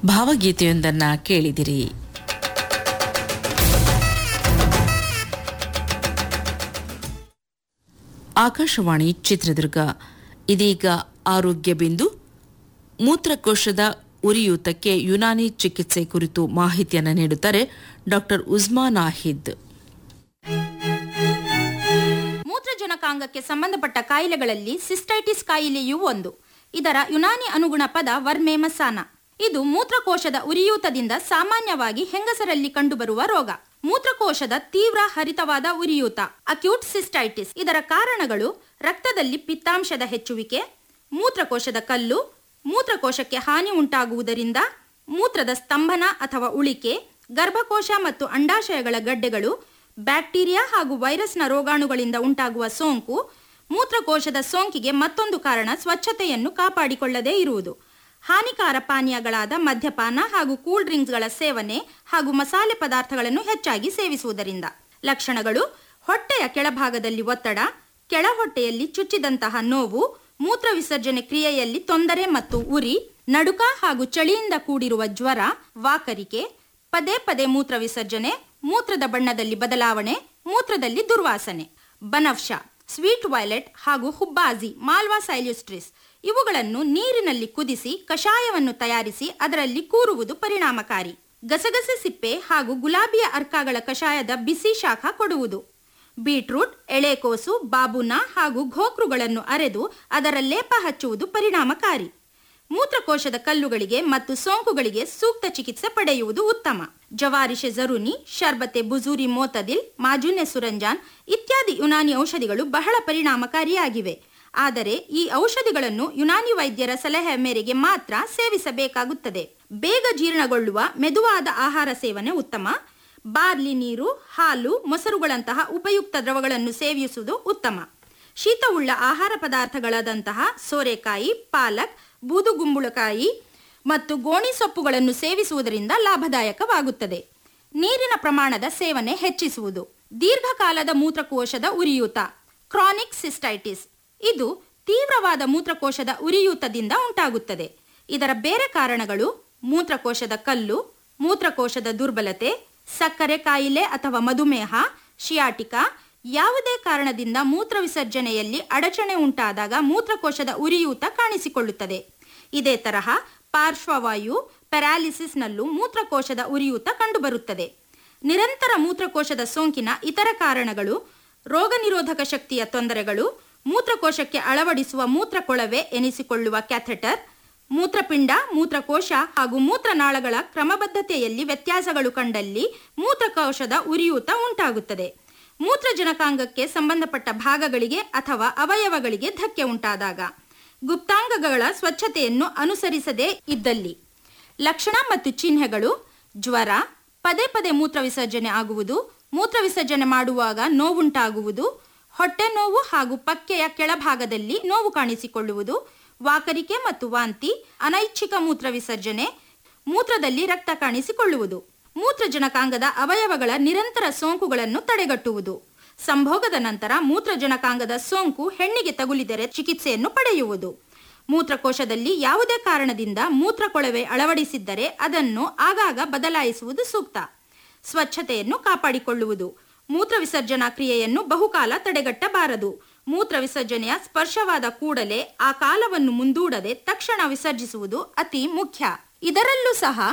ಭಾವಗೀತೆಯೊಂದನ್ನು ಕೇಳಿದಿರಿ ಆಕಾಶವಾಣಿ ಚಿತ್ರದುರ್ಗ ಇದೀಗ ಆರೋಗ್ಯ ಬಿಂದು ಮೂತ್ರಕೋಶದ ಉರಿಯೂತಕ್ಕೆ ಯುನಾನಿ ಚಿಕಿತ್ಸೆ ಕುರಿತು ಮಾಹಿತಿಯನ್ನು ನೀಡುತ್ತಾರೆ ಡಾಕ್ಟರ್ ಉಜ್ಮಾ ನಾಹಿದ್ ಮೂತ್ರಜನಕಾಂಗಕ್ಕೆ ಸಂಬಂಧಪಟ್ಟ ಕಾಯಿಲೆಗಳಲ್ಲಿ ಸಿಸ್ಟೈಟಿಸ್ ಕಾಯಿಲೆಯೂ ಒಂದು ಇದರ ಯುನಾನಿ ಅನುಗುಣ ಪದ ವರ್ಮೇಮಸಾನ ಇದು ಮೂತ್ರಕೋಶದ ಉರಿಯೂತದಿಂದ ಸಾಮಾನ್ಯವಾಗಿ ಹೆಂಗಸರಲ್ಲಿ ಕಂಡುಬರುವ ರೋಗ ಮೂತ್ರಕೋಶದ ತೀವ್ರ ಹರಿತವಾದ ಉರಿಯೂತ ಅಕ್ಯೂಟ್ ಸಿಸ್ಟೈಟಿಸ್ ಇದರ ಕಾರಣಗಳು ರಕ್ತದಲ್ಲಿ ಪಿತ್ತಾಂಶದ ಹೆಚ್ಚುವಿಕೆ ಮೂತ್ರಕೋಶದ ಕಲ್ಲು ಮೂತ್ರಕೋಶಕ್ಕೆ ಹಾನಿ ಉಂಟಾಗುವುದರಿಂದ ಮೂತ್ರದ ಸ್ತಂಭನ ಅಥವಾ ಉಳಿಕೆ ಗರ್ಭಕೋಶ ಮತ್ತು ಅಂಡಾಶಯಗಳ ಗಡ್ಡೆಗಳು ಬ್ಯಾಕ್ಟೀರಿಯಾ ಹಾಗೂ ವೈರಸ್ನ ರೋಗಾಣುಗಳಿಂದ ಉಂಟಾಗುವ ಸೋಂಕು ಮೂತ್ರಕೋಶದ ಸೋಂಕಿಗೆ ಮತ್ತೊಂದು ಕಾರಣ ಸ್ವಚ್ಛತೆಯನ್ನು ಕಾಪಾಡಿಕೊಳ್ಳದೇ ಇರುವುದು ಹಾನಿಕಾರ ಪಾನೀಯಗಳಾದ ಮದ್ಯಪಾನ ಹಾಗೂ ಕೂಲ್ ಡ್ರಿಂಕ್ಸ್ಗಳ ಸೇವನೆ ಹಾಗೂ ಮಸಾಲೆ ಪದಾರ್ಥಗಳನ್ನು ಹೆಚ್ಚಾಗಿ ಸೇವಿಸುವುದರಿಂದ ಲಕ್ಷಣಗಳು ಹೊಟ್ಟೆಯ ಕೆಳಭಾಗದಲ್ಲಿ ಒತ್ತಡ ಕೆಳ ಹೊಟ್ಟೆಯಲ್ಲಿ ಚುಚ್ಚಿದಂತಹ ನೋವು ಮೂತ್ರ ವಿಸರ್ಜನೆ ಕ್ರಿಯೆಯಲ್ಲಿ ತೊಂದರೆ ಮತ್ತು ಉರಿ ನಡುಕ ಹಾಗೂ ಚಳಿಯಿಂದ ಕೂಡಿರುವ ಜ್ವರ ವಾಕರಿಕೆ ಪದೇ ಪದೇ ಮೂತ್ರ ವಿಸರ್ಜನೆ ಮೂತ್ರದ ಬಣ್ಣದಲ್ಲಿ ಬದಲಾವಣೆ ಮೂತ್ರದಲ್ಲಿ ದುರ್ವಾಸನೆ ಬನಫ್ಷ ಸ್ವೀಟ್ ವೈಲೆಟ್ ಹಾಗೂ ಹುಬ್ಬಾಜಿ ಮಾಲ್ವಾ ಸೈಲ್ಯುಸ್ಟ್ರಿಸ್ ಇವುಗಳನ್ನು ನೀರಿನಲ್ಲಿ ಕುದಿಸಿ ಕಷಾಯವನ್ನು ತಯಾರಿಸಿ ಅದರಲ್ಲಿ ಕೂರುವುದು ಪರಿಣಾಮಕಾರಿ ಗಸಗಸೆ ಸಿಪ್ಪೆ ಹಾಗೂ ಗುಲಾಬಿಯ ಅರ್ಕಗಳ ಕಷಾಯದ ಬಿಸಿ ಶಾಖ ಕೊಡುವುದು ಬೀಟ್ರೂಟ್ ಎಳೆಕೋಸು ಬಾಬುನ ಹಾಗೂ ಘೋಕ್ರುಗಳನ್ನು ಅರೆದು ಅದರ ಲೇಪ ಹಚ್ಚುವುದು ಪರಿಣಾಮಕಾರಿ ಮೂತ್ರಕೋಶದ ಕಲ್ಲುಗಳಿಗೆ ಮತ್ತು ಸೋಂಕುಗಳಿಗೆ ಸೂಕ್ತ ಚಿಕಿತ್ಸೆ ಪಡೆಯುವುದು ಉತ್ತಮ ಜವಾರಿಷೆ ಜರುನಿ ಶರ್ಬತೆ ಬುಜೂರಿ ಮೋತದಿಲ್ ಮಾಜುನೆ ಸುರಂಜಾನ್ ಇತ್ಯಾದಿ ಯುನಾನಿ ಔಷಧಿಗಳು ಬಹಳ ಪರಿಣಾಮಕಾರಿಯಾಗಿವೆ ಆದರೆ ಈ ಔಷಧಿಗಳನ್ನು ಯುನಾನಿ ವೈದ್ಯರ ಸಲಹೆ ಮೇರೆಗೆ ಮಾತ್ರ ಸೇವಿಸಬೇಕಾಗುತ್ತದೆ ಬೇಗ ಜೀರ್ಣಗೊಳ್ಳುವ ಮೆದುವಾದ ಆಹಾರ ಸೇವನೆ ಉತ್ತಮ ಬಾರ್ಲಿ ನೀರು ಹಾಲು ಮೊಸರುಗಳಂತಹ ಉಪಯುಕ್ತ ದ್ರವಗಳನ್ನು ಸೇವಿಸುವುದು ಉತ್ತಮ ಶೀತವುಳ್ಳ ಆಹಾರ ಪದಾರ್ಥಗಳಾದಂತಹ ಸೋರೆಕಾಯಿ ಪಾಲಕ್ ಬೂದುಗುಂಬಳಕಾಯಿ ಮತ್ತು ಗೋಣಿ ಸೊಪ್ಪುಗಳನ್ನು ಸೇವಿಸುವುದರಿಂದ ಲಾಭದಾಯಕವಾಗುತ್ತದೆ ನೀರಿನ ಪ್ರಮಾಣದ ಸೇವನೆ ಹೆಚ್ಚಿಸುವುದು ದೀರ್ಘಕಾಲದ ಮೂತ್ರಕೋಶದ ಉರಿಯೂತ ಕ್ರಾನಿಕ್ ಸಿಸ್ಟೈಟಿಸ್ ಇದು ತೀವ್ರವಾದ ಮೂತ್ರಕೋಶದ ಉರಿಯೂತದಿಂದ ಉಂಟಾಗುತ್ತದೆ ಇದರ ಬೇರೆ ಕಾರಣಗಳು ಮೂತ್ರಕೋಶದ ಕಲ್ಲು ಮೂತ್ರಕೋಶದ ದುರ್ಬಲತೆ ಸಕ್ಕರೆ ಕಾಯಿಲೆ ಅಥವಾ ಮಧುಮೇಹ ಶಿಯಾಟಿಕಾ ಯಾವುದೇ ಕಾರಣದಿಂದ ಮೂತ್ರ ವಿಸರ್ಜನೆಯಲ್ಲಿ ಅಡಚಣೆ ಉಂಟಾದಾಗ ಮೂತ್ರಕೋಶದ ಉರಿಯೂತ ಕಾಣಿಸಿಕೊಳ್ಳುತ್ತದೆ ಇದೇ ತರಹ ಪಾರ್ಶ್ವವಾಯು ಪ್ಯಾರಾಲಿಸಿಸ್ನಲ್ಲೂ ಮೂತ್ರಕೋಶದ ಉರಿಯೂತ ಕಂಡುಬರುತ್ತದೆ ನಿರಂತರ ಮೂತ್ರಕೋಶದ ಸೋಂಕಿನ ಇತರ ಕಾರಣಗಳು ರೋಗ ನಿರೋಧಕ ಶಕ್ತಿಯ ತೊಂದರೆಗಳು ಮೂತ್ರಕೋಶಕ್ಕೆ ಅಳವಡಿಸುವ ಮೂತ್ರಕೊಳವೆ ಎನಿಸಿಕೊಳ್ಳುವ ಕ್ಯಾಥೆಟರ್ ಮೂತ್ರಪಿಂಡ ಮೂತ್ರಕೋಶ ಹಾಗೂ ಮೂತ್ರನಾಳಗಳ ಕ್ರಮಬದ್ಧತೆಯಲ್ಲಿ ವ್ಯತ್ಯಾಸಗಳು ಕಂಡಲ್ಲಿ ಮೂತ್ರಕೋಶದ ಉರಿಯೂತ ಉಂಟಾಗುತ್ತದೆ ಮೂತ್ರಜನಕಾಂಗಕ್ಕೆ ಸಂಬಂಧಪಟ್ಟ ಭಾಗಗಳಿಗೆ ಅಥವಾ ಅವಯವಗಳಿಗೆ ಧಕ್ಕೆ ಉಂಟಾದಾಗ ಗುಪ್ತಾಂಗಗಳ ಸ್ವಚ್ಛತೆಯನ್ನು ಅನುಸರಿಸದೇ ಇದ್ದಲ್ಲಿ ಲಕ್ಷಣ ಮತ್ತು ಚಿಹ್ನೆಗಳು ಜ್ವರ ಪದೇ ಪದೇ ಮೂತ್ರ ವಿಸರ್ಜನೆ ಆಗುವುದು ಮೂತ್ರ ವಿಸರ್ಜನೆ ಮಾಡುವಾಗ ನೋವುಂಟಾಗುವುದು ಹೊಟ್ಟೆ ನೋವು ಹಾಗೂ ಪಕ್ಕೆಯ ಕೆಳಭಾಗದಲ್ಲಿ ನೋವು ಕಾಣಿಸಿಕೊಳ್ಳುವುದು ವಾಕರಿಕೆ ಮತ್ತು ವಾಂತಿ ಅನೈಚ್ಛಿಕ ಮೂತ್ರ ವಿಸರ್ಜನೆ ಮೂತ್ರದಲ್ಲಿ ರಕ್ತ ಕಾಣಿಸಿಕೊಳ್ಳುವುದು ಮೂತ್ರಜನಕಾಂಗದ ಅವಯವಗಳ ನಿರಂತರ ಸೋಂಕುಗಳನ್ನು ತಡೆಗಟ್ಟುವುದು ಸಂಭೋಗದ ನಂತರ ಮೂತ್ರಜನಕಾಂಗದ ಸೋಂಕು ಹೆಣ್ಣಿಗೆ ತಗುಲಿದರೆ ಚಿಕಿತ್ಸೆಯನ್ನು ಪಡೆಯುವುದು ಮೂತ್ರಕೋಶದಲ್ಲಿ ಯಾವುದೇ ಕಾರಣದಿಂದ ಮೂತ್ರಕೊಳವೆ ಅಳವಡಿಸಿದ್ದರೆ ಅದನ್ನು ಆಗಾಗ ಬದಲಾಯಿಸುವುದು ಸೂಕ್ತ ಸ್ವಚ್ಛತೆಯನ್ನು ಕಾಪಾಡಿಕೊಳ್ಳುವುದು ಮೂತ್ರ ವಿಸರ್ಜನಾ ಕ್ರಿಯೆಯನ್ನು ಬಹುಕಾಲ ತಡೆಗಟ್ಟಬಾರದು ಮೂತ್ರ ವಿಸರ್ಜನೆಯ ಸ್ಪರ್ಶವಾದ ಕೂಡಲೇ ಆ ಕಾಲವನ್ನು ಮುಂದೂಡದೆ ತಕ್ಷಣ ವಿಸರ್ಜಿಸುವುದು ಅತಿ ಮುಖ್ಯ ಇದರಲ್ಲೂ ಸಹ